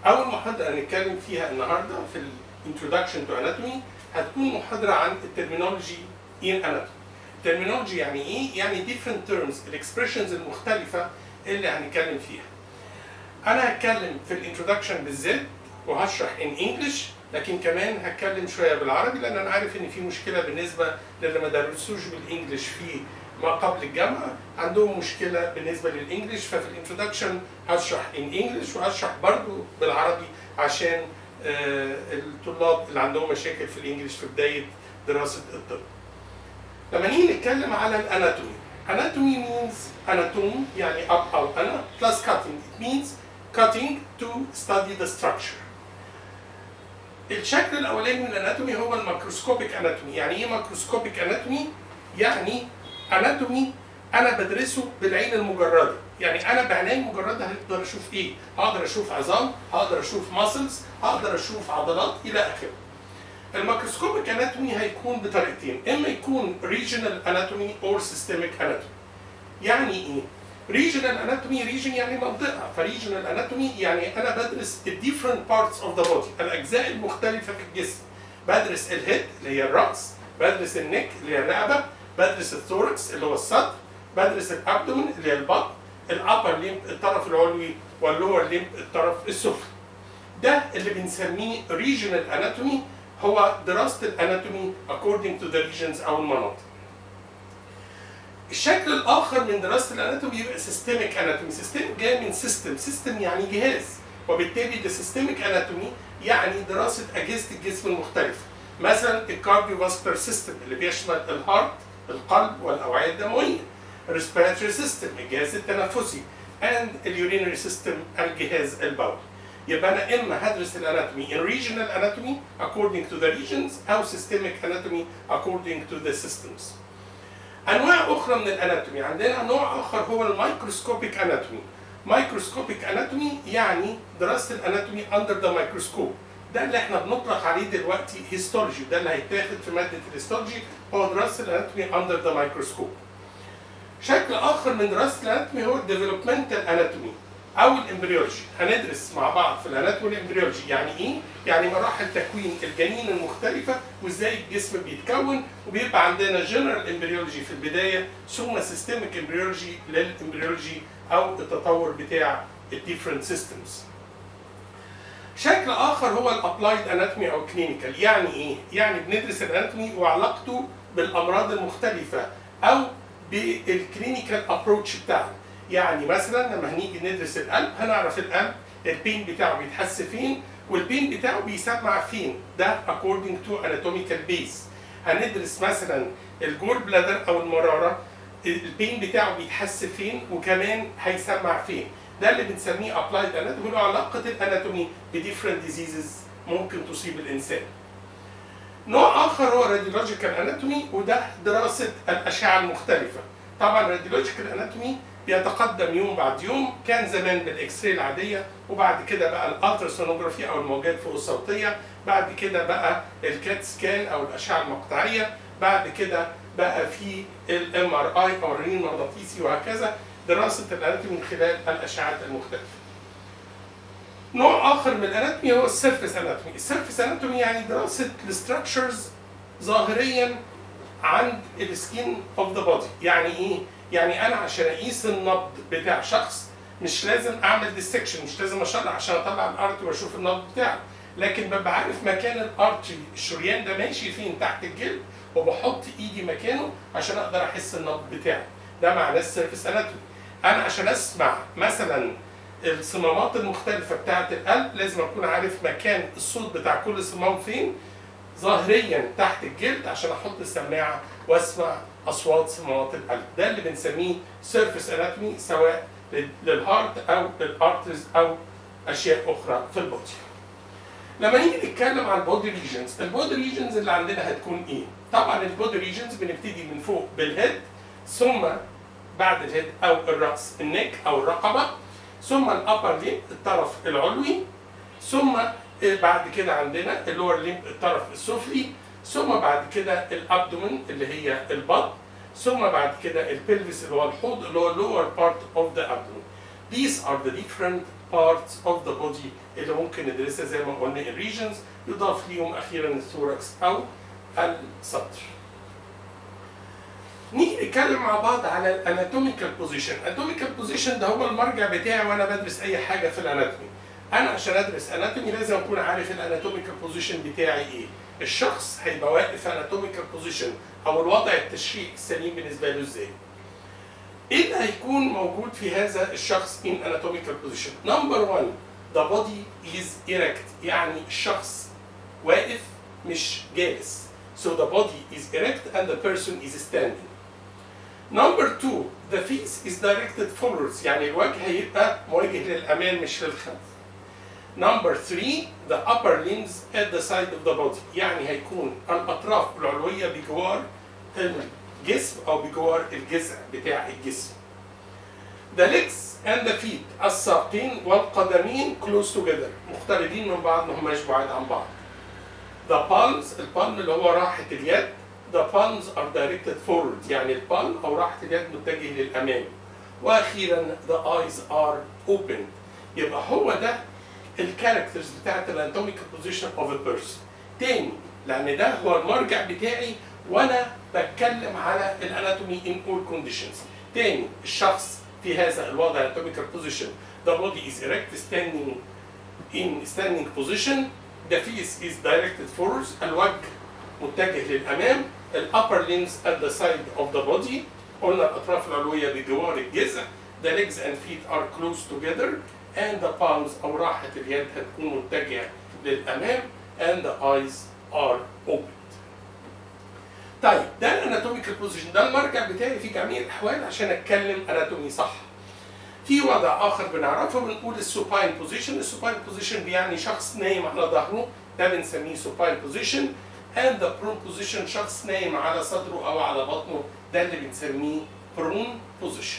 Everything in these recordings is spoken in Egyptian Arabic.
اول محاضره هنتكلم فيها النهارده في الانترودكشن تو اناتومي هتكون محاضره عن الترمينولوجي ان اناتومي الترمينولوجي يعني ايه يعني different terms الاكسبريشنز المختلفه اللي هنتكلم فيها انا هتكلم في الانترودكشن بالذات وهشرح ان انجلش لكن كمان هتكلم شويه بالعربي لان انا عارف ان في مشكله بالنسبه للي ما درسوش بالانجلش في ما قبل الجامعه عندهم مشكله بالنسبه للانجلش ففي الانترودكشن هشرح ان انجلش وهشرح برضو بالعربي عشان آه، الطلاب اللي عندهم مشاكل في الانجلش في بدايه دراسه الطب. لما نيجي نتكلم على الاناتومي anatomy means anatomy يعني up او انا plus cutting it means cutting to study the structure الشكل الاولاني من الاناتومي هو الماكروسكوبيك اناتومي يعني ايه ماكروسكوبيك اناتومي يعني اناتومي انا بدرسه بالعين المجرده يعني انا بعيني مجرده هقدر اشوف ايه هقدر اشوف عظام هقدر اشوف ماسلز هقدر اشوف عضلات الى اخره الماكروسكوبيك اناتومي هيكون بطريقتين اما يكون ريجنال اناتومي اور سيستميك اناتومي يعني ايه ريجنال اناتومي ريجن يعني منطقه فريجنال اناتومي يعني انا بدرس الديفرنت بارتس اوف ذا بودي الاجزاء المختلفه في الجسم بدرس الهيد اللي هي الراس بدرس النك اللي هي الرقبه بدرس الثوركس اللي هو الصدر بدرس الابدومن اللي هي البطن الابر ليمب الطرف العلوي واللور ليمب الطرف السفلي ده اللي بنسميه ريجنال اناتومي هو دراسه الاناتومي according to the regions او المناطق الشكل الاخر من دراسه الاناتومي يبقى سيستميك اناتومي سيستميك جاي من سيستم سيستم يعني جهاز وبالتالي ده سيستميك اناتومي يعني دراسه اجهزه الجسم المختلفه مثلا الكارديو فاسكولار سيستم اللي بيشمل الهارت القلب والاوعيه الدمويه الريسبيراتوري سيستم الجهاز التنفسي and اليورينري سيستم الجهاز البولي يبقى انا اما هدرس الاناتومي in regional anatomy according to the regions او systemic anatomy according to the systems انواع اخرى من الاناتومي عندنا نوع اخر هو الميكروسكوبيك اناتومي مايكروسكوبيك اناتومي يعني دراسه الاناتومي اندر ذا مايكروسكوب ده اللي احنا بنطلق عليه دلوقتي هيستولوجي ده اللي هيتاخد في ماده الهيستولوجي هو دراسه الاناتومي اندر ذا مايكروسكوب شكل اخر من دراسه الاناتومي هو الديفلوبمنتال اناتومي او الامبريولوجي هندرس مع بعض في الاناتومي والامبريولوجي يعني ايه يعني مراحل تكوين الجنين المختلفه وازاي الجسم بيتكون وبيبقى عندنا جنرال امبريولوجي في البدايه ثم سيستميك امبريولوجي للامبريولوجي او التطور بتاع الديفرنت سيستمز شكل اخر هو الابلايد اناتومي او كلينيكال يعني ايه يعني بندرس الاناتومي وعلاقته بالامراض المختلفه او بالكلينيكال ابروتش بتاعه يعني مثلا لما هنيجي ندرس القلب هنعرف القلب البين بتاعه بيتحس فين والبين بتاعه بيسمع فين ده according to anatomical base هندرس مثلا الجول بلادر او المراره البين بتاعه بيتحس فين وكمان هيسمع فين ده اللي بنسميه applied anatomy له علاقه الاناتومي بديفرنت ديزيزز ممكن تصيب الانسان نوع اخر هو راديولوجيكال اناتومي وده دراسه الاشعه المختلفه طبعا راديولوجيكال اناتومي بيتقدم يوم بعد يوم كان زمان بالاكس راي العاديه وبعد كده بقى الالتراسونوجرافي او الموجات فوق الصوتيه بعد كده بقى الكات سكان او الاشعه المقطعيه بعد كده بقى في الام ار اي او الرنين المغناطيسي وهكذا دراسه الاناتومي من خلال الاشعات المختلفه. نوع اخر من الاناتومي هو السيرفيس اناتومي، السيرفيس اناتومي يعني دراسه الستراكشرز ظاهريا عند السكين اوف ذا بودي، يعني ايه؟ يعني انا عشان اقيس النبض بتاع شخص مش لازم اعمل ديسكشن مش لازم اشرح عشان اطلع الارتري واشوف النبض بتاعه لكن ببقى عارف مكان الارتري الشريان ده ماشي فين تحت الجلد وبحط ايدي مكانه عشان اقدر احس النبض بتاعه ده معناه السيرفيس اناتومي انا عشان اسمع مثلا الصمامات المختلفه بتاعه القلب لازم اكون عارف مكان الصوت بتاع كل صمام فين ظاهريا تحت الجلد عشان احط السماعه واسمع اصوات صمامات القلب ده اللي بنسميه سيرفيس اناتومي سواء للهارت او للارترز او اشياء اخرى في البودي لما نيجي نتكلم عن البودي ريجنز البودي ريجنز اللي عندنا هتكون ايه طبعا البودي ريجنز بنبتدي من فوق بالهيد ثم بعد الهيد او الراس النك او الرقبه ثم الابر ليب الطرف العلوي ثم بعد كده عندنا اللور ليب الطرف السفلي ثم بعد كده الابدومن اللي هي البطن ثم بعد كده البلفس اللي هو الحوض اللي هو lower part of the abdomen. These are the different parts of the body اللي ممكن ندرسها زي ما قلنا الريجنز يضاف ليهم اخيرا الثوركس او الصدر. نيجي نتكلم مع بعض على الاناتوميكال بوزيشن، الاناتوميكال بوزيشن ده هو المرجع بتاعي وانا بدرس اي حاجه في الاناتومي. انا عشان ادرس اناتومي لازم اكون عارف الاناتوميكال بوزيشن بتاعي ايه. الشخص هيبقى واقف اناتوميكال بوزيشن او الوضع التشريحي السليم بالنسبه له ازاي؟ ايه اللي هيكون موجود في هذا الشخص in anatomical position؟ نمبر 1 the body is erect يعني الشخص واقف مش جالس. So the body is erect and the person is standing. Number two, the face is directed forwards يعني الوجه هيبقى موجه للأمام مش للخلف. Number three, the upper limbs at the side of the body يعني هيكون الأطراف العلوية بجوار الجسم أو بجوار الجذع بتاع الجسم. The legs and the feet الساقين والقدمين close together مقتربين من بعض ما هماش بعاد عن بعض. The palms البالم اللي هو راحة اليد the palms are directed forward يعني البالم أو راحة اليد متجه للأمام. وأخيرا the eyes are open يبقى هو ده الكاركترز بتاعت الاناتوميكال بوزيشن اوف ا بيرسون تاني لان ده هو المرجع بتاعي وانا بتكلم على الاناتومي ان اول كونديشنز تاني الشخص في هذا الوضع الاناتوميكال بوزيشن the body is erect standing in standing position the face is directed forwards الوجه متجه للامام الupper limbs at the side of the body قلنا الاطراف العلويه بجوار الجذع the legs and feet are close together and the palms أو راحة اليد هتكون متجهة للأمام and the eyes are opened. طيب ده الاناتوميكال بوزيشن ده المرجع بتاعي في جميع الأحوال عشان أتكلم اناتومي صح. في وضع آخر بنعرفه بنقول السوباين بوزيشن، السوباين بوزيشن بيعني شخص نايم على ظهره ده بنسميه سوباين بوزيشن and the prone position شخص نايم على صدره أو على بطنه ده اللي بنسميه prone position.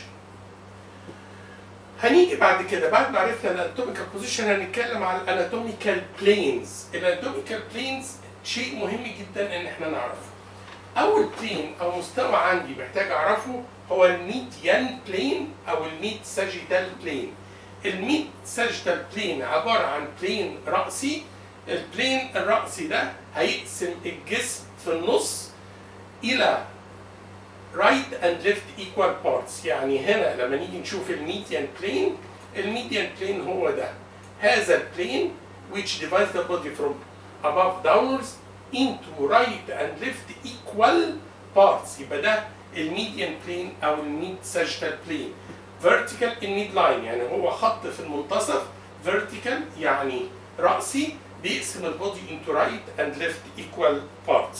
هنيجي بعد كده بعد ما عرفنا الاناتوميكال بوزيشن هنتكلم على الاناتوميكال بلينز الاناتوميكال بلينز شيء مهم جدا ان احنا نعرفه اول بلين او مستوى عندي محتاج اعرفه هو الميديان بلين او الميد ساجيتال بلين الميد ساجيتال بلين عباره عن بلين راسي البلين الراسي ده هيقسم الجسم في النص الى right and left equal parts يعني هنا لما نيجي نشوف الميديان plane الميديان plane هو ده هذا البلين which divides the body from above downwards into right and left equal parts يبقى ده الميديان plane او الميد sagittal plane vertical in midline يعني هو خط في المنتصف vertical يعني رأسي بيقسم البودي into right and left equal parts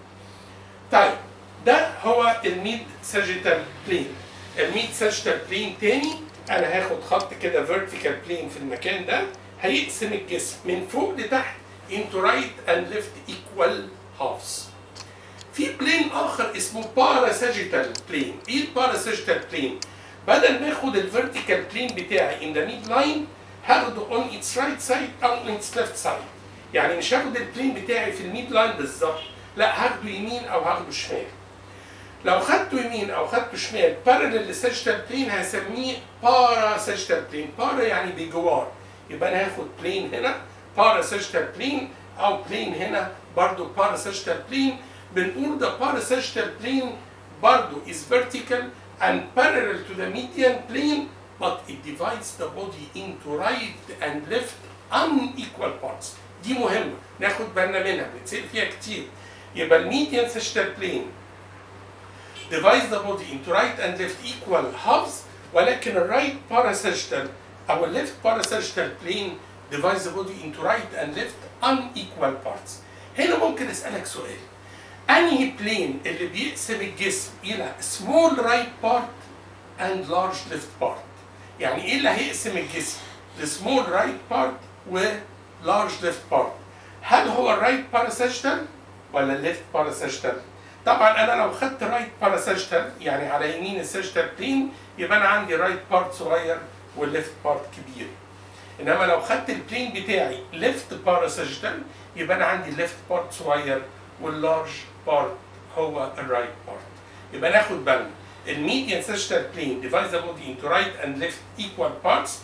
طيب ده هو الميد ساجيتال بلين الميد ساجيتال بلين تاني انا هاخد خط كده فيرتيكال بلين في المكان ده هيقسم الجسم من فوق لتحت into right and left equal halves في بلين اخر اسمه باراساجيتال بلين ايه الباراساجيتال بلين بدل ما اخد الفيرتيكال بلين بتاعي in the mid line هاخده on its right side او on its left side يعني مش هاخد البلين بتاعي في الميد لاين بالظبط لا هاخده يمين او هاخده شمال لو خدته يمين او خدته شمال بارلل لساجيتال بلين هسميه بارا ساجيتال بلين بارا يعني بجوار يبقى انا هاخد بلين هنا بارا ساجيتال بلين او بلين هنا برضو بارا ساجيتال بلين بنقول ده بارا ساجيتال بلين برضو is vertical and parallel to the median plane but it divides the body into right and left unequal parts دي مهمة ناخد بالنا منها بنتسأل فيها كتير يبقى الميديان ساجيتال بلين divides the body into right and left equal halves ولكن الرايت parasagittal أو الليفت parasagittal plane divides the body into right and left unequal parts. هنا ممكن أسألك سؤال أنهي بلين اللي بيقسم الجسم إلى small right part and large left part؟ يعني إيه اللي هيقسم الجسم لسمول right part و large left part؟ هل هو الرايت parasagittal ولا الليفت parasagittal؟ طبعا انا لو خدت رايت باراساجيتال يعني على يمين الساجيتال بلين يبقى انا عندي رايت بارت صغير والليفت بارت كبير انما لو خدت البلين بتاعي ليفت باراساجيتال يبقى انا عندي الليفت بارت صغير واللارج بارت هو الرايت بارت يبقى ناخد بالنا الميديان ساجيتال بلين divides the body into right and left equal parts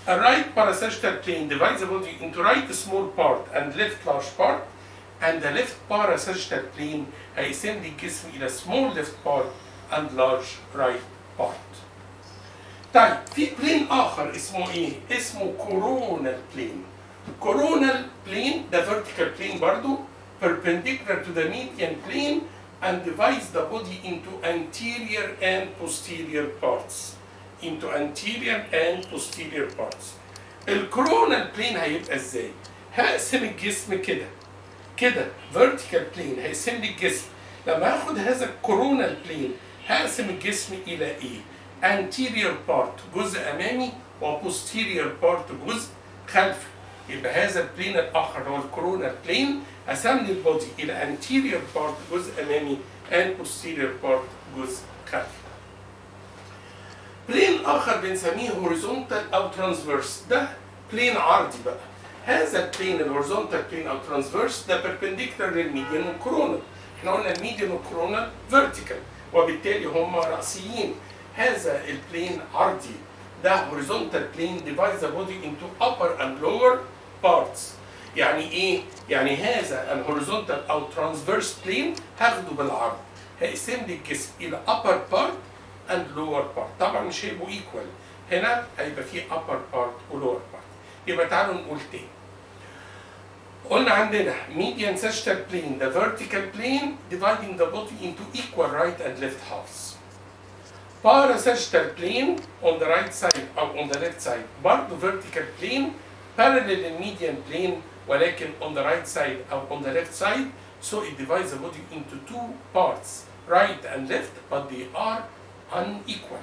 A right parasagittal plane divides the body into right small part and left large part and the left parasagittal plane هيقسم لي الجسم إلى small left part and large right part. طيب في بلين آخر اسمه إيه؟ اسمه coronal plane. coronal plane ده vertical plane برضو perpendicular to the median plane and divides the body into anterior and posterior parts. into anterior and posterior parts. الكورونال بلين هيبقى ازاي؟ هقسم الجسم كده كده vertical plane هيقسم لي الجسم لما هاخد هذا الكورونال بلين هقسم الجسم الى ايه؟ anterior part جزء امامي و posterior part جزء خلفي يبقى هذا البلين الاخر هو الكورونال بلين قسم لي البودي الى anterior part جزء امامي and posterior part جزء خلفي بلين اخر بنسميه هوريزونتال او ترانسفيرس ده بلين عرضي بقى هذا البلين الهوريزونتال بلين او ترانسفيرس ده بيربنديكولار للميديان والكورونال احنا قلنا الميديان والكورونال فيرتيكال وبالتالي هم راسيين هذا البلين عرضي ده هوريزونتال بلين divides the body into upper and lower parts يعني ايه؟ يعني هذا الهوريزونتال او ترانسفيرس بلين هاخده بالعرض هيقسم لي الجسم الى upper part and lower part طبعا مش هيبقوا equal هنا هيبقى فيه upper part و lower part يبقى تعالوا نقول تاني قلنا عندنا median sagittal plane the vertical plane dividing the body into equal right and left halves parasagittal plane on the right side أو on the left side برضه vertical plane parallel الميديان plane ولكن on the right side أو on the left side so it divides the body into two parts right and left but they are unequal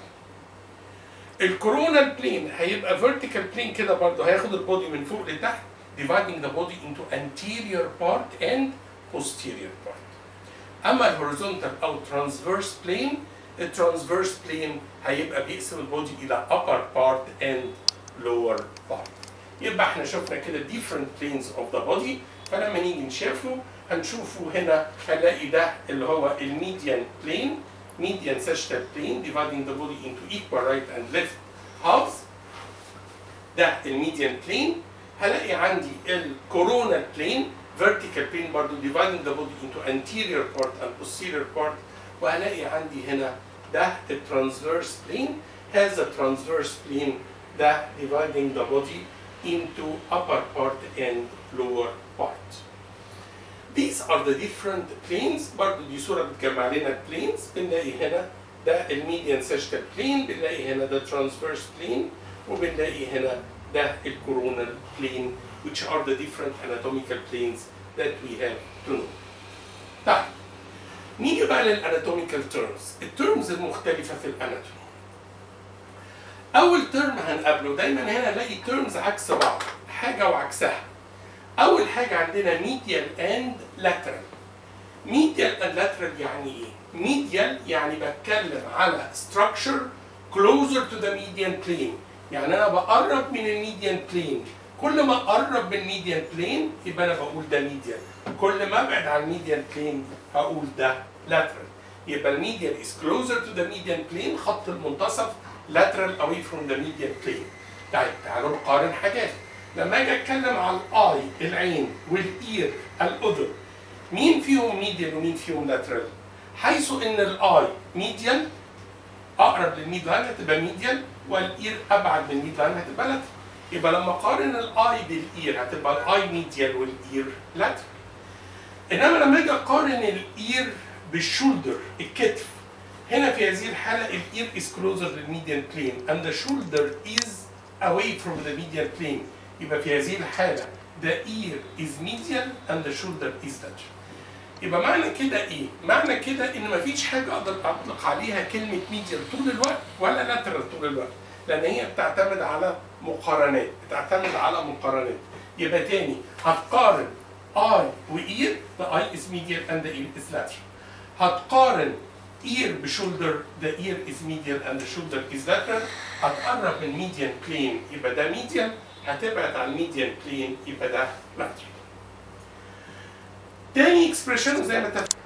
الكورونال بلين هيبقى vertical plane كده برضه هياخد البودي من فوق لتحت dividing the body into anterior part and posterior part اما الهوريزونتال او transverse plane الترانسفيرس بلين هيبقى بيقسم البودي الى upper part and lower part يبقى احنا شفنا كده different planes of the body فلما نيجي نشوفه هنشوفه هنا هنلاقي ده اللي هو الميديان بلين median sagittal plane dividing the body into equal right and left halves ده الميديان plane هلاقي عندي الكورونال plane vertical plane برضو dividing the body into anterior part and posterior part وهلاقي عندي هنا ده الترانسفيرس plane has a transverse plane ده dividing the body into upper part and lower part. These are the different planes برضه دي صورة بتجمع لنا planes بنلاقي هنا ده الميديان sagittal plane بنلاقي هنا ده transverse plane وبنلاقي هنا ده الcoronal plane which are the different anatomical planes that we have to know. طيب نيجي بقى للاناتوميكال تيرمز التيرمز المختلفة في الاناتومي أول ترم هنقابله دايما هنا نلاقي تيرمز عكس بعض حاجة وعكسها أول حاجة عندنا medial and lateral medial and lateral يعني إيه؟ medial يعني بتكلم على structure closer to the median plane يعني أنا بقرب من الميديان plane كل ما أقرب من الميديان plane يبقى أنا بقول ده medial كل ما أبعد عن الميديان plane هقول ده lateral يبقى الميديان is closer to the median plane خط المنتصف lateral away from the median plane طيب تعالوا نقارن حاجات لما اجي اتكلم على الاي العين والاير الاذن مين فيهم ميديال ومين فيهم لاترال حيث ان الاي ميديال اقرب للميد لاين هتبقى ميديال والاير ابعد من الميد لاين هتبقى لاترال يبقى لما اقارن الاي بالاير هتبقى الاي ميديال والاير لاترال انما لما اجي اقارن الاير بالشولدر الكتف هنا في هذه الحالة الاير is closer للميديان plane and the shoulder is away from the median plane يبقى في هذه الحالة the ear is medial and the shoulder is lateral يبقى معنى كده ايه؟ معنى كده ان مفيش حاجة اقدر اطلق عليها كلمة medial طول الوقت ولا lateral طول الوقت لان هي بتعتمد على مقارنات بتعتمد على مقارنات يبقى تاني هتقارن eye واير the eye is medial and the ear is lateral هتقارن ear بشولدر the ear is medial and the shoulder is lateral هتقرب من median plane يبقى ده medial هتبعد عن median plane يبقى ده lateral تاني اكسبريشن زي ما اتفقنا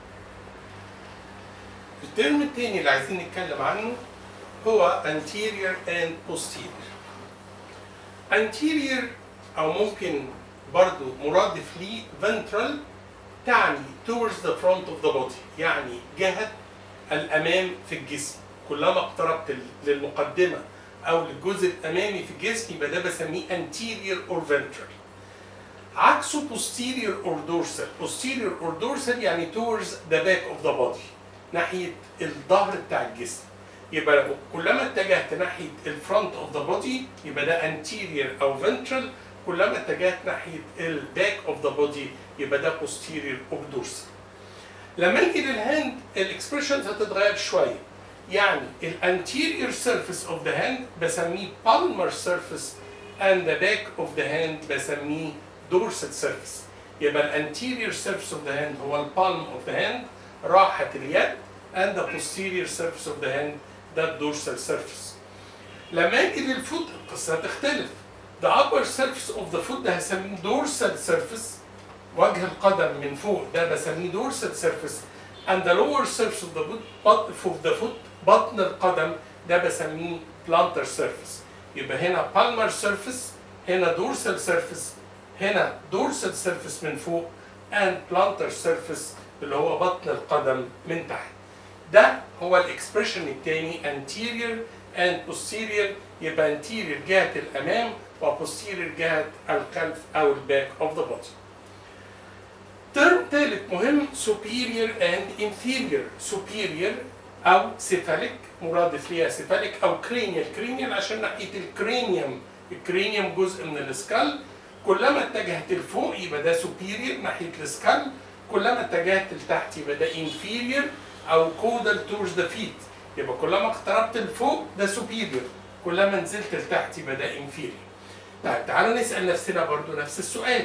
الترم التاني اللي عايزين نتكلم عنه هو anterior and posterior anterior او ممكن برضو مرادف ليه ventral تعني towards the front of the body يعني جهة الأمام في الجسم كلما اقتربت للمقدمة أو للجزء الأمامي في الجسم يبقى ده بسميه anterior or ventral عكسه posterior or dorsal posterior or dorsal يعني towards the back of the body ناحية الظهر بتاع الجسم يبقى كلما اتجهت ناحية الفرونت اوف ذا بودي يبقى ده anterior او ventral كلما اتجهت ناحية الباك اوف ذا بودي يبقى ده posterior او dorsal لما يجي للهاند الاكسبريشنز هتتغير شوية يعني الانتيريور سيرفيس اوف ذا هاند بسميه palmar surface and the back of the hand بسميه dorsal surface يبقى الانتيريور surface of the hand هو البالم of the hand راحة اليد and the posterior surface of the hand ده dorsal surface لما يجي للفوت القصة هتختلف the upper surface of the foot ده هسميه dorsal surface وجه القدم من فوق ده بسميه dorsal surface and the lower surface of the foot but of the foot بطن القدم ده بسميه plantar surface يبقى هنا palmar surface هنا dorsal surface هنا dorsal surface من فوق and plantar surface اللي هو بطن القدم من تحت ده هو الاكسبريشن الثاني anterior and posterior يبقى anterior جهة الأمام و posterior جهة الخلف أو الباك of the body. ترم ثالث مهم superior and inferior superior أو cephalic مرادف ليها cephalic أو cranial cranial عشان ناحية الكرينيوم الكرينيوم جزء من السكال كلما اتجهت لفوق يبقى ده superior ناحية السكال كلما اتجهت لتحت يبقى ده inferior او caudal towards the feet يبقى كلما اقتربت لفوق ده superior كلما نزلت لتحت يبقى ده inferior طيب تعالوا نسأل نفسنا برضو نفس السؤال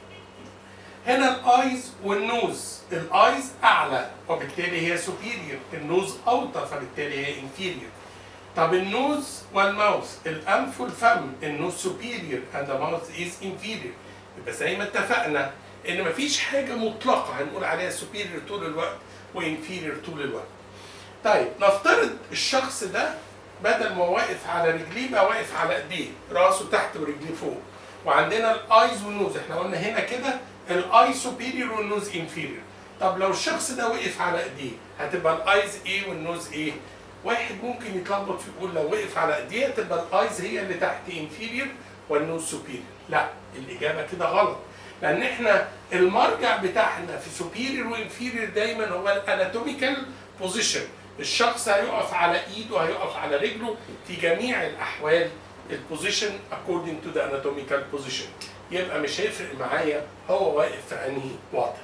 هنا الايز والنوز الايز اعلى وبالتالي هي superior النوز اوطى فبالتالي هي inferior طب النوز والماوث الانف والفم النوز superior and the mouth is inferior يبقى زي ما اتفقنا ان مفيش حاجه مطلقه هنقول عليها superior طول الوقت وانفيرير طول الوقت. طيب نفترض الشخص ده بدل ما واقف على رجليه بقى واقف على ايديه راسه تحت ورجليه فوق وعندنا الايز والنوز احنا قلنا هنا كده الاي سوبيريور والنوز انفيريور طب لو الشخص ده وقف على ايديه هتبقى الايز ايه والنوز ايه واحد ممكن يتلخبط يقول لو وقف على ايديه تبقى الايز هي اللي تحت انفيريور والنوز سوبيريور لا الاجابه كده غلط لان احنا المرجع بتاعنا في سوبيريور وانفيريور دايما هو الاناتوميكال بوزيشن الشخص هيقف على ايده هيقف على رجله في جميع الاحوال البوزيشن according to the anatomical position يبقى مش هيفرق معايا هو واقف في انهي وضع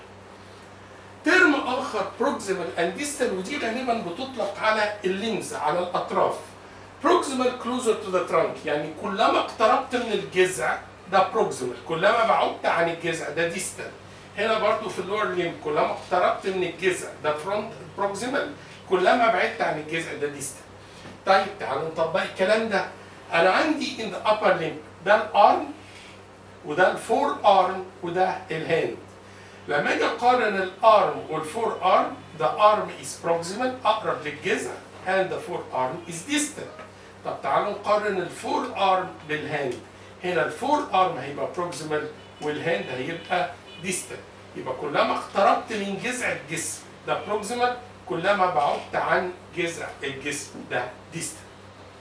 ترم اخر بروكسيمال اند ديستال ودي غالبا بتطلق على اللينز على الاطراف بروكسيمال كلوزر تو ذا ترانك يعني كلما اقتربت من الجذع ده بروكسيمال كلما بعدت عن الجذع ده ديستال هنا برضو في اللور ليم كلما اقتربت من الجذع ده فرونت بروكسيمال كلما بعدت عن الجذع ده ديستال طيب تعالوا نطبق الكلام ده انا عندي ان ذا upper limb ده الارم وده الفور ارم وده الهاند لما اجي اقارن الارم والفور ارم the arm is proximal اقرب للجذع and the forearm is distant طب تعالوا نقارن الفور ارم بالهاند هنا الفور ارم هيبقى proximal والهاند هيبقى distant يبقى كلما اقتربت من جذع الجسم ده proximal كلما بعدت عن جذع الجسم ده distant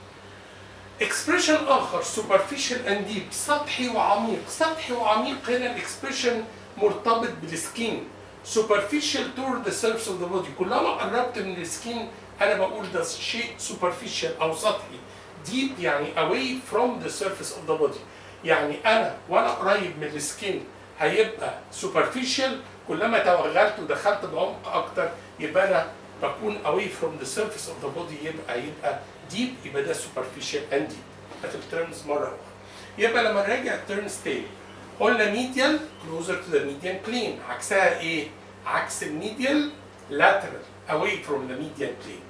اكسبريشن اخر superficial and deep سطحي وعميق سطحي وعميق هنا الاكسبريشن مرتبط بالسكين superficial toward the surface of the body كلما قربت من السكين انا بقول ده شيء superficial او سطحي deep يعني away from the surface of the body يعني انا وانا قريب من السكين هيبقى superficial كلما توغلت ودخلت بعمق اكتر يبقى انا بكون away from the surface of the body يبقى يبقى deep يبقى ده superficial and deep في الترمز مره اخرى يبقى لما نراجع الترمز تاني قلنا medial closer to the median plane عكسها ايه؟ عكس الميديال lateral away from the median plane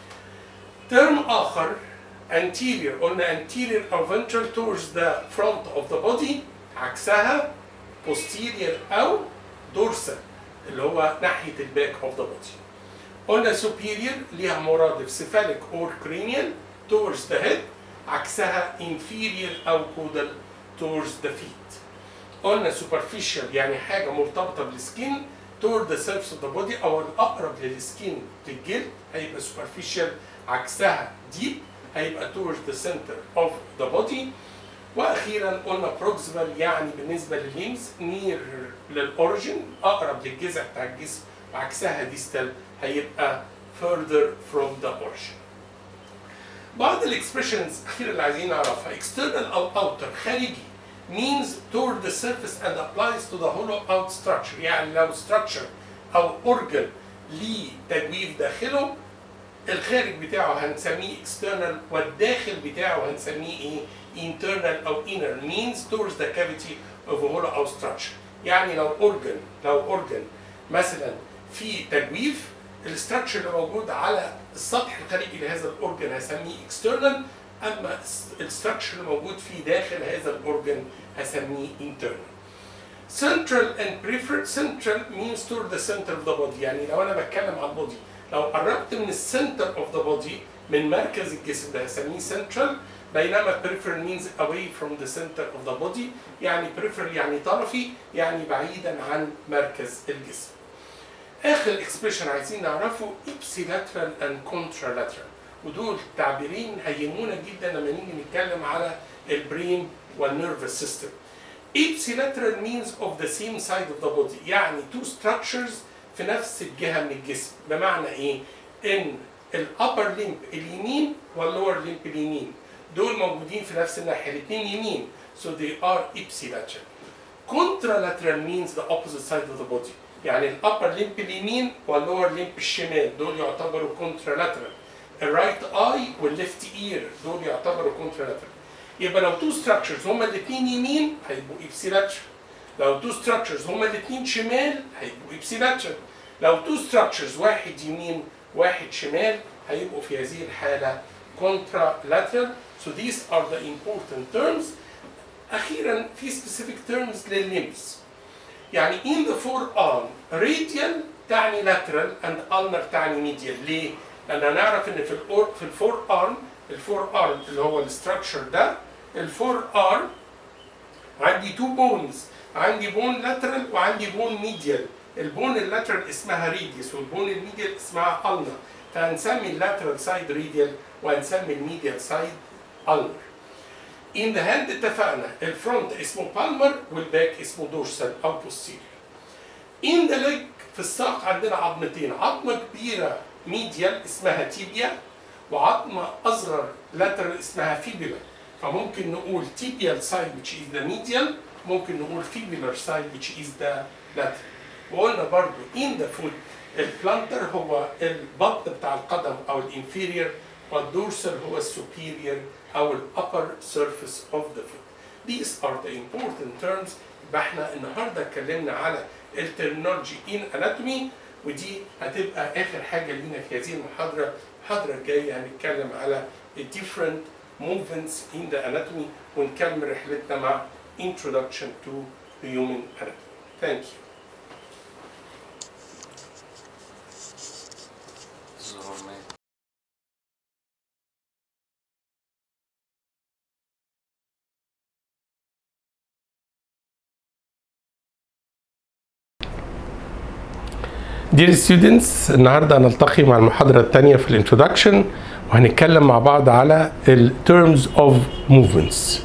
ترم اخر anterior قلنا anterior or ventral towards the front of the body عكسها posterior او dorsal اللي هو ناحيه الباك of the body قلنا superior ليها مرادف cephalic or cranial towards the head عكسها inferior او caudal towards the feet قلنا superficial يعني حاجة مرتبطة بالسكين toward the surface of the body أو الأقرب للسكين للجلد هيبقى superficial عكسها deep هيبقى towards the center of the body واخيرا قلنا proximal يعني بالنسبه للليمز نير للاوريجن اقرب للجذع بتاع الجسم وعكسها ديستال هيبقى further from the origin. بعض الاكسبريشنز الاخيره اللي عايزين نعرفها external او outer خارجي means toward the surface and applies to the hollow out structure يعني لو structure او organ ليه تجويف داخله الخارج بتاعه هنسميه external والداخل بتاعه هنسميه ايه internal او inner means towards the cavity of a hollow out structure يعني لو organ لو organ مثلا في تجويف الاستراكشر اللي موجود على السطح الخارجي لهذا الاورجن هسميه external اما الاستراكشر اللي موجود في داخل هذا الاورجن هسميه internal central and peripheral central means toward the center of the body يعني لو انا بتكلم عن البودي لو قربت من السنتر اوف ذا بودي من مركز الجسم ده هسميه central بينما peripheral means away from the center of the body يعني peripheral يعني طرفي يعني بعيدا عن مركز الجسم اخر اكسبريشن عايزين نعرفه ipsilateral and contralateral ودول تعبيرين هيهمونا جدا لما نيجي نتكلم على البرين والنيرفس سيستم ipsilateral means of the same side of the body يعني two structures في نفس الجهة من الجسم بمعنى ايه ان الابر ليمب اليمين واللور ليمب اليمين دول موجودين في نفس الناحية الاثنين يمين so they are ipsilateral contralateral means the opposite side of the body يعني الابر ليمب اليمين واللور ليمب الشمال دول يعتبروا contralateral الرايت اي والليفت اير دول يعتبروا contralateral يبقى لو تو ستراكشرز هما الاثنين يمين هيبقوا ابسيلاترال لو تو ستراكشرز هما الاثنين شمال هيبقوا ابسيلاترال لو تو ستراكشرز واحد يمين واحد شمال هيبقوا في هذه الحالة contralateral so these are the important terms أخيرا في specific terms للليمبس يعني in the forearm radial تعني lateral and ulnar تعني medial ليه؟ لأن هنعرف إن في الأور في الفور ارم الفور ارم اللي هو الستراكشر ده الفور ارم عندي تو بونز عندي بون لاترال وعندي بون ميديال البون اللاترال اسمها ريديوس والبون الميديال اسمها ulnar فهنسمي اللاترال سايد ريديال وهنسمي الميديال سايد ulnar in the hand اتفقنا الفرونت اسمه بالمر والباك اسمه دورسال او posterior in the leg في الساق عندنا عظمتين عظمه كبيره ميديال اسمها تيبيا وعظمه اصغر لاترال اسمها فيبيلا فممكن نقول tibial side which is the medial ممكن نقول fibular side which is the lateral وقلنا برضو in the foot البلانتر هو البطن بتاع القدم او الانفيريور والدورسال هو السوبيريور او الابر surface of the foot these are the important terms يبقى احنا النهارده اتكلمنا على الترمينولوجي ان اناتومي ودي هتبقى اخر حاجه لينا في هذه المحاضره المحاضره الجايه هنتكلم على different movements in the anatomy ونكمل رحلتنا مع introduction to human anatomy. Thank you. Dear students النهارده هنلتقي مع المحاضرة الثانية في الانترودكشن وهنتكلم مع بعض على ال terms of movements.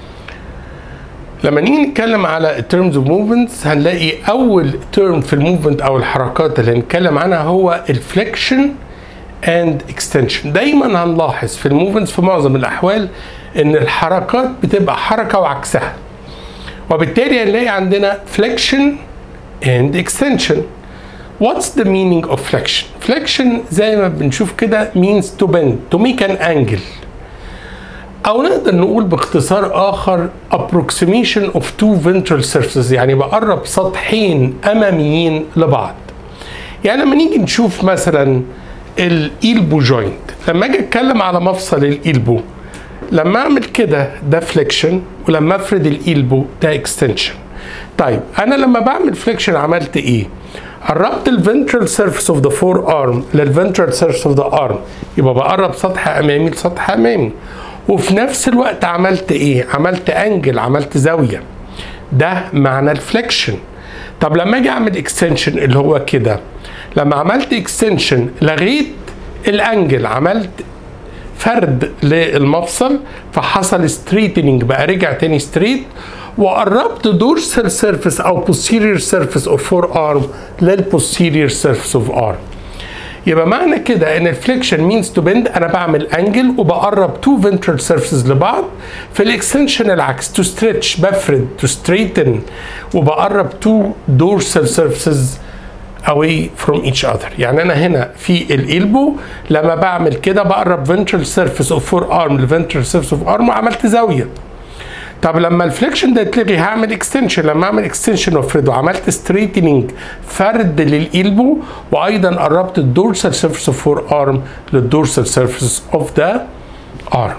لما نيجي نتكلم على ال terms of movements هنلاقي أول term في الموفمنت أو الحركات اللي هنتكلم عنها هو الفليكشن and extension. دايما هنلاحظ في الموفمنتس في معظم الأحوال إن الحركات بتبقى حركة وعكسها. وبالتالي هنلاقي عندنا flexion and extension. What's the meaning of flexion? Flexion زي ما بنشوف كده means to bend, to make an angle. أو نقدر نقول باختصار آخر approximation of two ventral surfaces يعني بقرب سطحين أماميين لبعض. يعني لما نيجي نشوف مثلا الإيلبو جوينت لما أجي أتكلم على مفصل الإيلبو لما أعمل كده ده فليكشن ولما أفرد الإيلبو ده اكستنشن. طيب أنا لما بعمل فليكشن عملت إيه؟ قربت الفنترال سيرفيس اوف ذا فور ارم للفنترال سيرفيس اوف ذا ارم يبقى بقرب سطح امامي لسطح امامي وفي نفس الوقت عملت ايه عملت انجل عملت زاويه ده معنى الفليكشن طب لما اجي اعمل اكستنشن اللي هو كده لما عملت اكستنشن لغيت الانجل عملت فرد للمفصل فحصل ستريتنينج بقى رجع تاني ستريت وقربت دورسال سيرفيس او posterior سيرفيس اوف فور ارم للبوستيريور سيرفيس اوف ارم يبقى معنى كده ان الفليكشن مينز تو بند انا بعمل انجل وبقرب تو فنترال سيرفيسز لبعض في الاكستنشن العكس تو ستريتش بفرد تو ستريتن وبقرب تو دورسال سيرفيسز away from each other يعني انا هنا في الالبو لما بعمل كده بقرب ventral surface of forearm لventral surface of arm وعملت زاويه طب لما الفليكشن ده يتلغي هعمل اكستنشن لما اعمل اكستنشن وافرد وعملت ستريتنينج فرد للالبو وايضا قربت الدورسال سيرفيس اوف فور ارم للدورسال سيرفيس اوف ذا ارم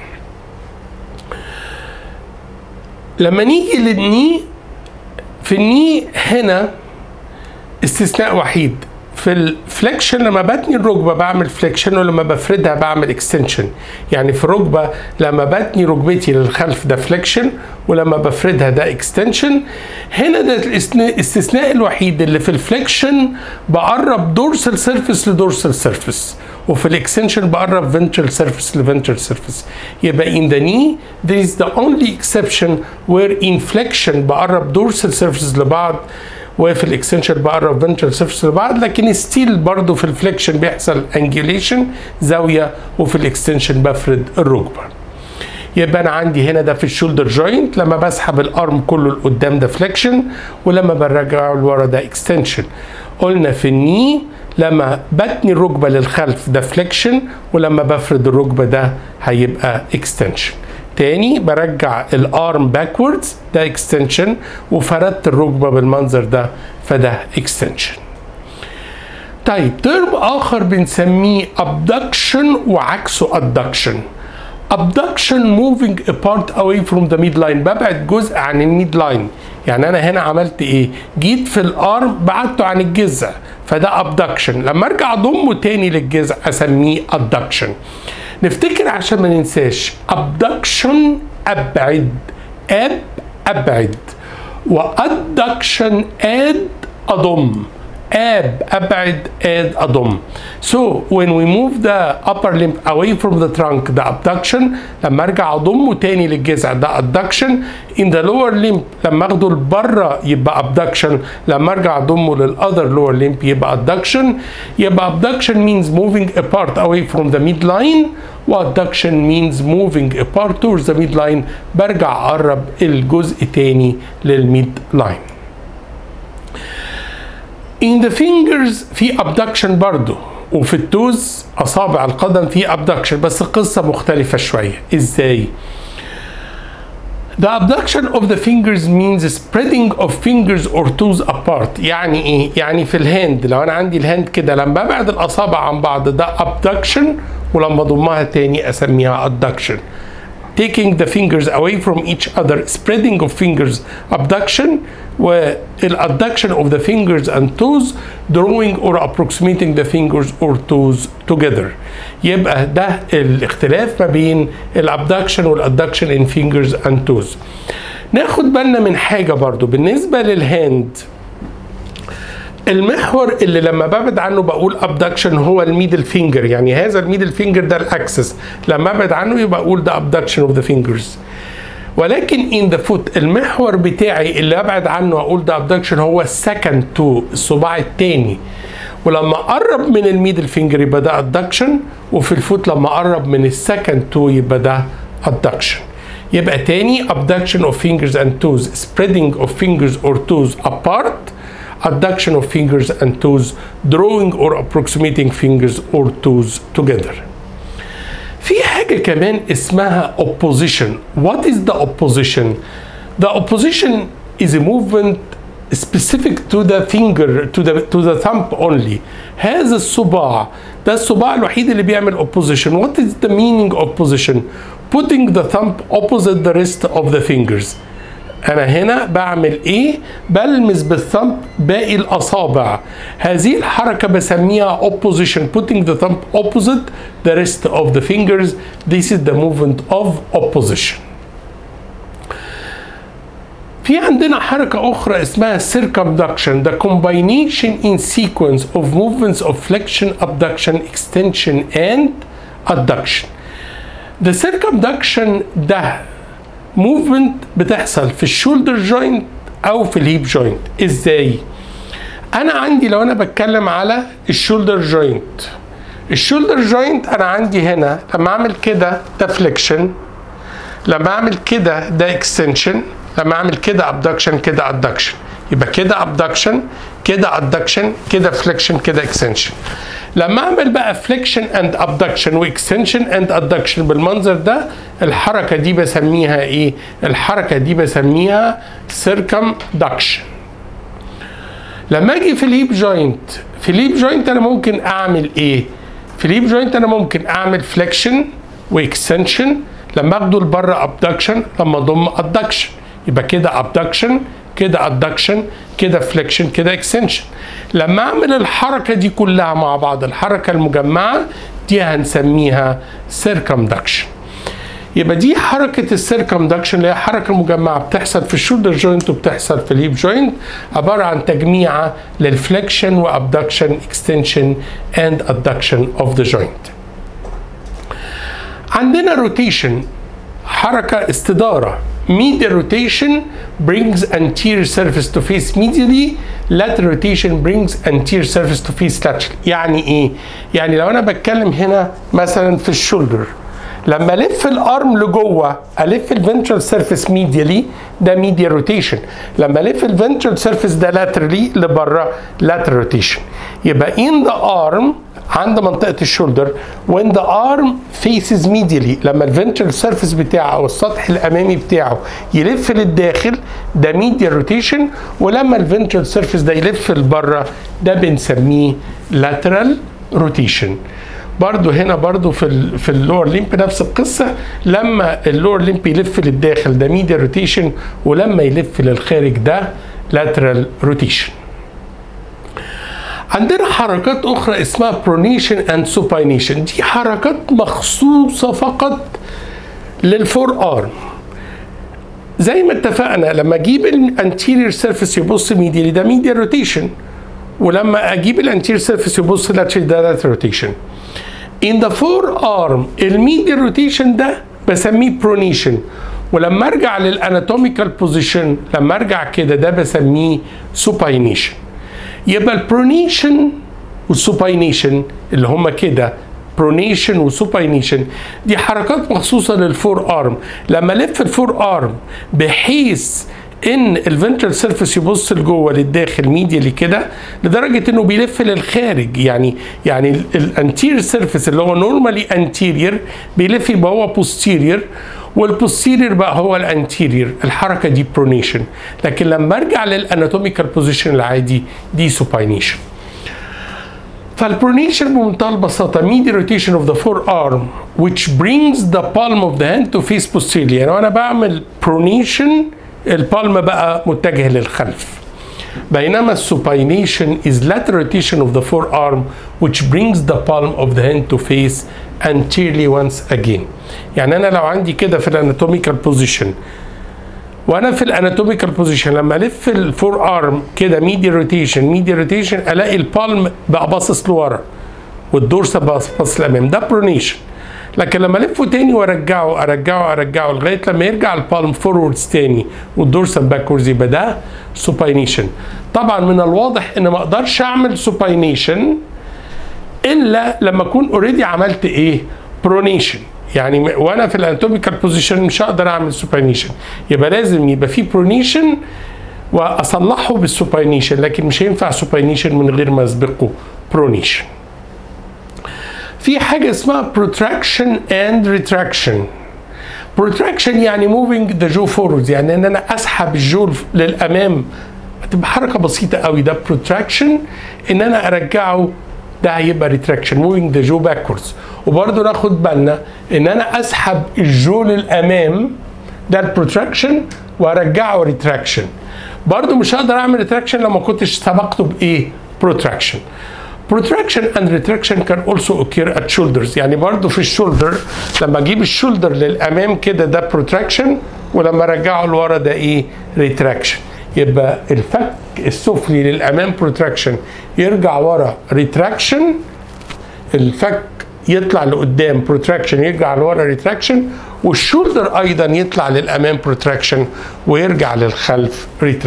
لما نيجي للني في الني هنا استثناء وحيد في الفليكشن لما بتني الركبه بعمل فليكشن ولما بفردها بعمل اكستنشن يعني في الركبه لما بتني ركبتي للخلف ده فليكشن ولما بفردها ده اكستنشن هنا ده الاستثناء الوحيد اللي في الفليكشن بقرب دورسال سيرفيس لدورسال سيرفيس وفي الاكستنشن بقرب ventral surface لventral surface يبقى in the knee there is the only exception where in flexion بقرب dorsal surfaces لبعض وفي الاكستنشن بقرب فنترال سيرفيس لبعض لكن ستيل برضه في الفليكشن بيحصل انجيوليشن زاويه وفي الاكستنشن بفرد الركبه يبقى انا عندي هنا ده في الشولدر جوينت لما بسحب الارم كله لقدام ده فليكشن ولما برجعه لورا ده اكستنشن قلنا في الني لما بتني الركبه للخلف ده فليكشن ولما بفرد الركبه ده هيبقى اكستنشن تاني برجع الارم باكوردز ده اكستنشن وفردت الركبه بالمنظر ده فده اكستنشن طيب ترم اخر بنسميه abduction وعكسه adduction abduction moving apart away from the midline ببعد جزء عن الميد لاين يعني انا هنا عملت ايه جيت في الارم بعدته عن الجذع فده abduction لما ارجع اضمه تاني للجذع اسميه adduction نفتكر عشان ما ننساش abduction ابعد اب ابعد وادكشن اد اضم اب ابعد اد اضم so when we move the upper limb away from the trunk ده abduction لما ارجع اضمه تاني للجذع ده adduction in the lower limb لما اخده لبره يبقى abduction لما ارجع اضمه للاذر lower limb يبقى adduction يبقى abduction means moving apart away from the midline وadduction means moving apart towards the midline برجع اقرب الجزء تاني للميد لاين in the fingers في abduction برضو وفي التوز اصابع القدم في abduction بس القصه مختلفه شويه ازاي The abduction of the fingers means spreading of fingers or toes apart يعني ايه؟ يعني في الهاند لو انا عندي الهاند كده لما ببعد الاصابع عن بعض ده abduction ولما اضمها تاني اسميها adduction taking the fingers away from each other spreading of fingers abduction والadduction of the fingers and toes drawing or approximating the fingers or toes together يبقى ده الاختلاف ما بين الابدكشن والادكشن in fingers and toes ناخد بالنا من حاجة برضو بالنسبة للهاند المحور اللي لما ببعد عنه بقول ابدكشن هو الميدل فينجر يعني هذا الميدل فينجر ده الاكسس لما ابعد عنه يبقى اقول ده ابدكشن اوف ذا فينجرز ولكن ان ذا فوت المحور بتاعي اللي ابعد عنه اقول ده ابدكشن هو السكند تو الصباع الثاني ولما اقرب من الميدل فينجر يبقى ده ادكشن وفي الفوت لما اقرب من السكند تو يبقى ده ادكشن يبقى تاني abduction of fingers and toes spreading of fingers or toes apart adduction of fingers and toes drawing or approximating fingers or toes together في حاجة كمان اسمها opposition what is the opposition the opposition is a movement specific to the finger to the to the thumb only هذا الصباع ده الصباع الوحيد اللي بيعمل opposition what is the meaning of position putting the thumb opposite the rest of the fingers انا هنا بعمل ايه بلمس بالثumb باقي الاصابع هذه الحركه بسميها opposition putting the thumb opposite the rest of the fingers this is the movement of opposition في عندنا حركة أخرى اسمها circumduction the combination in sequence of movements of flexion, abduction, extension and adduction the circumduction ده movement بتحصل في الشولدر جوينت أو في الهيب جوينت إزاي؟ أنا عندي لو أنا بتكلم على الشولدر جوينت الشولدر جوينت أنا عندي هنا لما أعمل كده ده فليكشن لما أعمل كده ده اكستنشن لما اعمل كده ابدكشن كده ادكشن يبقى كده ابدكشن كده ادكشن كده فليكشن كده اكستنشن لما اعمل بقى فليكشن اند ابدكشن واكستنشن اند ادكشن بالمنظر ده الحركه دي بسميها ايه الحركه دي بسميها سيركمدكشن لما اجي في الهيب جوينت في الهيب جوينت انا ممكن اعمل ايه في الهيب جوينت انا ممكن اعمل فليكشن واكستنشن لما اخده لبره ابدكشن لما اضم ادكشن يبقى كده ابدكشن كده ادكشن كده فليكشن كده اكستنشن لما اعمل الحركه دي كلها مع بعض الحركه المجمعه دي هنسميها سيركمدكشن يبقى دي حركة السيركمدكشن اللي هي حركة مجمعة بتحصل في الشولدر جوينت وبتحصل في الهيب جوينت عبارة عن تجميعة للفليكشن وابدكشن اكستنشن اند ادكشن اوف ذا جوينت عندنا روتيشن حركة استدارة medial rotation brings anterior surface to face medially lateral rotation brings anterior surface to face laterally يعني ايه يعني لو انا بتكلم هنا مثلا في الشولدر لما الف الارم لجوه الف الفنترال سيرفيس ميديالي ده ميديال روتيشن لما الف الفنترال سيرفيس ده لاترالي لبره لاترال روتيشن يبقى in the arm عند منطقه الشولدر when the arm faces medially لما الفنترال سيرفيس بتاعه او السطح الامامي بتاعه يلف للداخل ده ميديال روتيشن ولما الفنترال سيرفيس ده يلف لبره ده بنسميه lateral روتيشن برضو هنا برضو في ال في اللور ليمب نفس القصه لما اللور ليمب يلف للداخل ده ميديال روتيشن ولما يلف للخارج ده لاترال روتيشن عندنا حركات اخرى اسمها برونيشن اند سوباينيشن دي حركات مخصوصه فقط للفور ارم زي ما اتفقنا لما اجيب الانتيريور سيرفيس يبص ميديالي ده ميديال روتيشن ولما اجيب الانتيريور سيرفيس يبص لاترال ده لاترال روتيشن in the forearm الميديال روتيشن ده بسميه برونيشن ولما ارجع للاناتوميكال بوزيشن لما ارجع كده ده بسميه سوباينيشن يبقى البرونيشن والسوباينيشن اللي هما كده برونيشن وسوباينيشن دي حركات مخصوصة للفور ارم لما الف الفور ارم بحيث ان الفنترال سيرفيس يبص لجوه للداخل ميديالي كده لدرجه انه بيلف للخارج يعني يعني الانتيرير سيرفيس اللي هو نورمالي انتيرير بيلف يبقى هو بوستيرير والبوستيرير بقى هو الانتيرير الحركه دي برونيشن لكن لما ارجع للاناتوميكال بوزيشن العادي دي سوباينيشن فالبرونيشن بمنتهى البساطه medial rotation of the forearm which brings the palm of the hand to face posteriorly يعني وانا بعمل برونيشن البالم بقى متجه للخلف بينما السوباينيشن is lateral rotation of the forearm which brings the palm of the hand to face anteriorly once again يعني انا لو عندي كده في الاناتوميكال بوزيشن وانا في الاناتوميكال بوزيشن لما الف الفور ارم كده ميديال روتيشن ميديال روتيشن الاقي البالم بقى باصص لورا والدورسال باصص لامام ده برونيشن لكن لما الفه تاني وارجعه ارجعه ارجعه لغايه لما يرجع البالم فوروردز تاني والدورسال باكوردز يبقى ده سوباينيشن طبعا من الواضح ان ما اقدرش اعمل سوباينيشن الا لما اكون اوريدي عملت ايه برونيشن يعني وانا في الاناتوميكال بوزيشن مش هقدر اعمل سوباينيشن يبقى لازم يبقى في برونيشن واصلحه بالسوباينيشن لكن مش هينفع سوباينيشن من غير ما اسبقه برونيشن في حاجه اسمها protraction and retraction protraction يعني moving the jaw forwards يعني ان انا اسحب الجو للامام هتبقى حركه بسيطه قوي ده protraction ان انا ارجعه ده هيبقى retraction moving the jaw backwards وبرضه ناخد بالنا ان انا اسحب الجو للامام ده البروتراكشن وارجعه ريتراكشن برضو مش هقدر اعمل ريتراكشن لو ما كنتش سبقته بايه بروتراكشن protraction and retraction can also occur at shoulders يعني برضو في الشولدر لما اجيب الشولدر للامام كده ده protraction ولما ارجعه لورا ده ايه retraction يبقى الفك السفلي للامام protraction يرجع ورا retraction الفك يطلع لقدام protraction يرجع لورا retraction والشولدر ايضا يطلع للامام protraction ويرجع للخلف retraction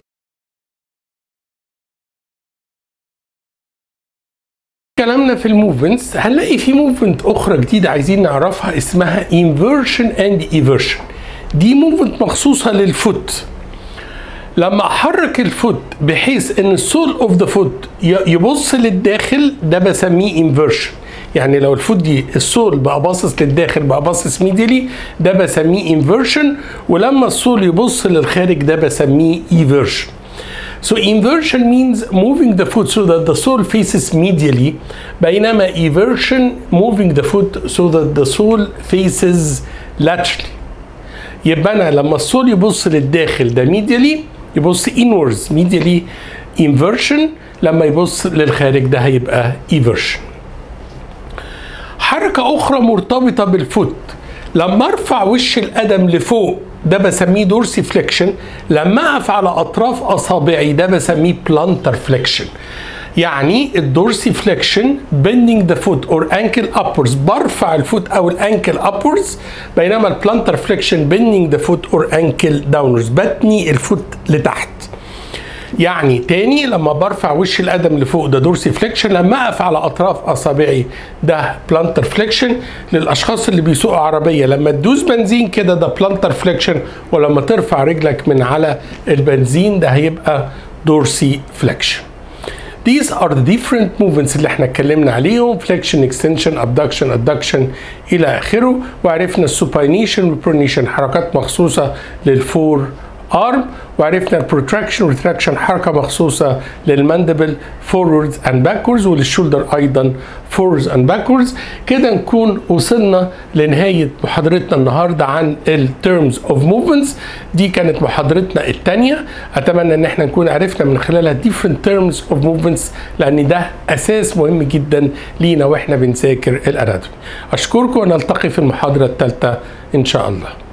كلامنا في الموفمنتس هنلاقي في موفمنت اخرى جديده عايزين نعرفها اسمها انفيرشن اند ايفيرشن دي موفمنت مخصوصه للفوت لما احرك الفوت بحيث ان السول اوف ذا فوت يبص للداخل ده بسميه انفيرشن يعني لو الفوت دي السول بقى باصص للداخل بقى باصص ميديلي ده بسميه انفيرشن ولما السول يبص للخارج ده بسميه ايفيرشن So inversion means moving the foot so that the sole faces medially بينما eversion moving the foot so that the sole faces laterally يبقى انا لما السول يبص للداخل ده medially يبص inwards medially inversion لما يبص للخارج ده هيبقى eversion حركة أخرى مرتبطة بالفوت لما ارفع وش القدم لفوق ده بسميه دورسي فليكشن لما اقف على اطراف اصابعي ده بسميه بلانتر فليكشن يعني الدورسي فليكشن bending the foot or ankle upwards برفع الفوت او الانكل upwards بينما البلانتر فليكشن bending the foot or ankle downwards بتني الفوت لتحت يعني تاني لما برفع وش القدم لفوق ده دورسي فليكشن لما اقف على اطراف اصابعي ده بلانتر فليكشن للاشخاص اللي بيسوقوا عربيه لما تدوس بنزين كده ده بلانتر فليكشن ولما ترفع رجلك من على البنزين ده هيبقى دورسي فليكشن These are the different movements اللي احنا اتكلمنا عليهم flexion, extension, abduction, adduction الى اخره وعرفنا السوباينيشن والبرونيشن حركات مخصوصه للفور ارم وعرفنا البروتراكشن والريتراكشن حركه مخصوصه للماندبل فورورز اند باكوردز وللشولدر ايضا فورورز اند باكوردز كده نكون وصلنا لنهايه محاضرتنا النهارده عن التيرمز اوف موفمنتس دي كانت محاضرتنا الثانيه اتمنى ان احنا نكون عرفنا من خلالها different terms of movements لان ده اساس مهم جدا لينا واحنا بنذاكر الاناتومي اشكركم ونلتقي في المحاضره الثالثه ان شاء الله